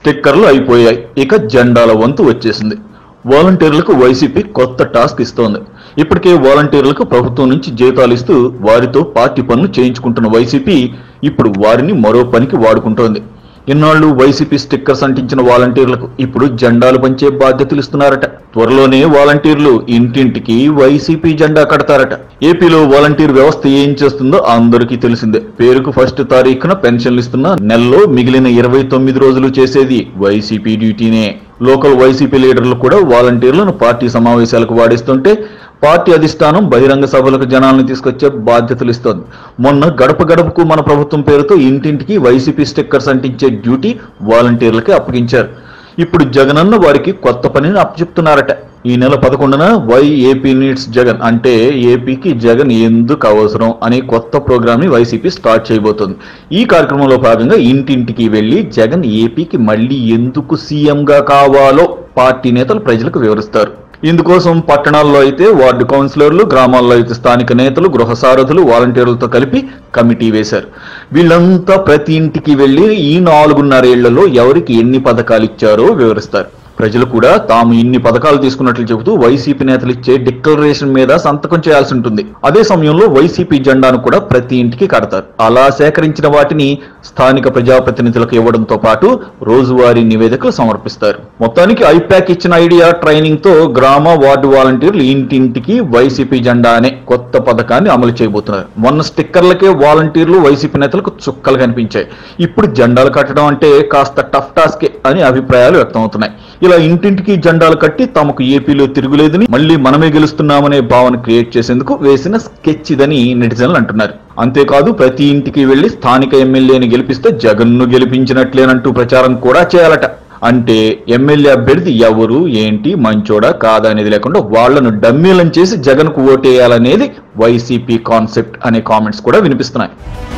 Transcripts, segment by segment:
స్టిక్కర్లు అయిపోయాయి ఇక జెండాల వంతు వచ్చేసింది వాలంటీర్లకు వైసీపీ కొత్త టాస్క్ ఇస్తోంది ఇప్పటికే వాలంటీర్లకు ప్రభుత్వం నుంచి జీతాలు ఇస్తూ వారితో పార్టీ పనులు చేయించుకుంటున్న వైసీపీ ఇప్పుడు వారిని మరో పనికి వాడుకుంటోంది ఇన్నాళ్లు వైసీపీ స్టిక్కర్స్ అంటించిన వాలంటీర్లకు ఇప్పుడు జెండాలు పంచే బాధ్యతలు ఇస్తున్నారట త్వరలోనే వాలంటీర్లు ఇంటింటికి వైసీపీ జెండా కడతారట ఏపీలో వాలంటీర్ వ్యవస్థ ఏం చేస్తుందో అందరికీ తెలిసిందే పేరుకు ఫస్ట్ తారీఖున పెన్షన్లు ఇస్తున్న నెలలో మిగిలిన ఇరవై తొమ్మిది రోజులు చేసేది వైసీపీ డ్యూటీనే లోకల్ వైసీపీ లీడర్లు కూడా వాలంటీర్లను పార్టీ సమావేశాలకు వాడిస్తుంటే పార్టీ అధిష్టానం బహిరంగ సభలకు జనాలను తీసుకొచ్చే బాధ్యతలు ఇస్తోంది మొన్న గడప గడపకు మన ప్రభుత్వం పేరుతో ఇంటింటికి వైసీపీ స్టిక్కర్స్ అంటించే డ్యూటీ వాలంటీర్లకి అప్పగించారు ఇప్పుడు జగనన్న వారికి కొత్త పనిని అప్పచెప్తున్నారట ఈ నెల పదకొండున వై ఏపీ నీడ్స్ జగన్ అంటే ఏపీకి జగన్ ఎందుకు అవసరం అనే కొత్త ప్రోగ్రామ్ ని వైసీపీ స్టార్ట్ చేయబోతోంది ఈ కార్యక్రమంలో భాగంగా ఇంటింటికి వెళ్లి జగన్ ఏపీకి మళ్ళీ ఎందుకు సీఎంగా కావాలో పార్టీ నేతలు ప్రజలకు వివరిస్తారు ఇందుకోసం పట్టణాల్లో అయితే వార్డు కౌన్సిలర్లు గ్రామాల్లో అయితే స్థానిక నేతలు గృహ సారథులు వాలంటీర్లతో కలిపి కమిటీ వేశారు వీళ్ళంతా ప్రతి ఇంటికి వెళ్లి ఈ నాలుగున్నరేళ్లలో ఎవరికి ఎన్ని పథకాలు ఇచ్చారో వివరిస్తారు ప్రజలు కూడా తాము ఇన్ని పథకాలు తీసుకున్నట్లు చెబుతూ వైసీపీ నేతలు ఇచ్చే డిక్లరేషన్ మీద సంతకం చేయాల్సి ఉంటుంది అదే సమయంలో వైసీపీ జెండాను కూడా ప్రతి ఇంటికి కడతారు అలా సేకరించిన వాటిని స్థానిక ప్రజాప్రతినిధులకు ఇవ్వడంతో పాటు రోజువారీ నివేదికలు సమర్పిస్తారు మొత్తానికి ఐప్యాక్ ఇచ్చిన ఐడియా ట్రైనింగ్ తో గ్రామ వార్డు వాలంటీర్లు ఇంటింటికి వైసీపీ జెండా అనే కొత్త పథకాన్ని అమలు చేయబోతున్నారు మొన్న స్టిక్కర్లకే వాలంటీర్లు వైసీపీ నేతలకు చుక్కలు కనిపించాయి ఇప్పుడు జెండాలు కట్టడం అంటే కాస్త టఫ్ టాస్కే అని అభిప్రాయాలు వ్యక్తమవుతున్నాయి ఇలా ఇంటింటికి జెండాలు కట్టి తమకు ఏపీలో తిరుగులేదని మళ్ళీ మనమే గెలుస్తున్నామనే భావన క్రియేట్ చేసేందుకు వేసిన స్కెచ్ ఇదని నెటిజన్లు అంటున్నారు అంతేకాదు ప్రతి ఇంటికి వెళ్లి స్థానిక ఎమ్మెల్యేని గెలిపిస్తే జగన్ను గెలిపించినట్లేనంటూ ప్రచారం కూడా చేయాలట అంటే ఎమ్మెల్యే అభ్యర్థి ఎవరు ఏంటి మంచోడా కాదా అనేది లేకుండా వాళ్లను డమ్మీలను చేసి జగన్ కు ఓటేయాలనేది వైసీపీ కాన్సెప్ట్ అనే కామెంట్స్ కూడా వినిపిస్తున్నాయి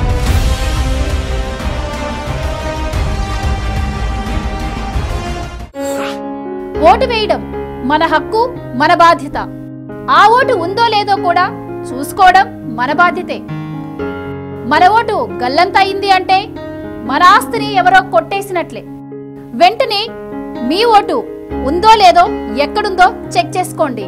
ఓటు వేయడం మన హక్కు మన బాధ్యత ఆ ఓటు ఉందో లేదో కూడా చూసుకోవడం మన బాధ్యతే మన ఓటు గల్లంత అయింది అంటే మన ఆస్తిని ఎవరో కొట్టేసినట్లే వెంటనే మీ ఓటు ఉందో లేదో ఎక్కడుందో చెక్ చేసుకోండి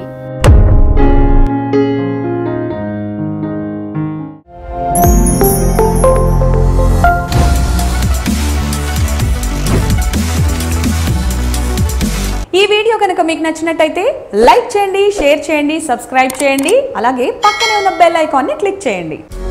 ఈ వీడియో కనుక మీకు నచ్చినట్టయితే లైక్ చేయండి షేర్ చేయండి సబ్స్క్రైబ్ చేయండి అలాగే పక్కనే ఉన్న బెల్ ఐకాన్ని క్లిక్ చేయండి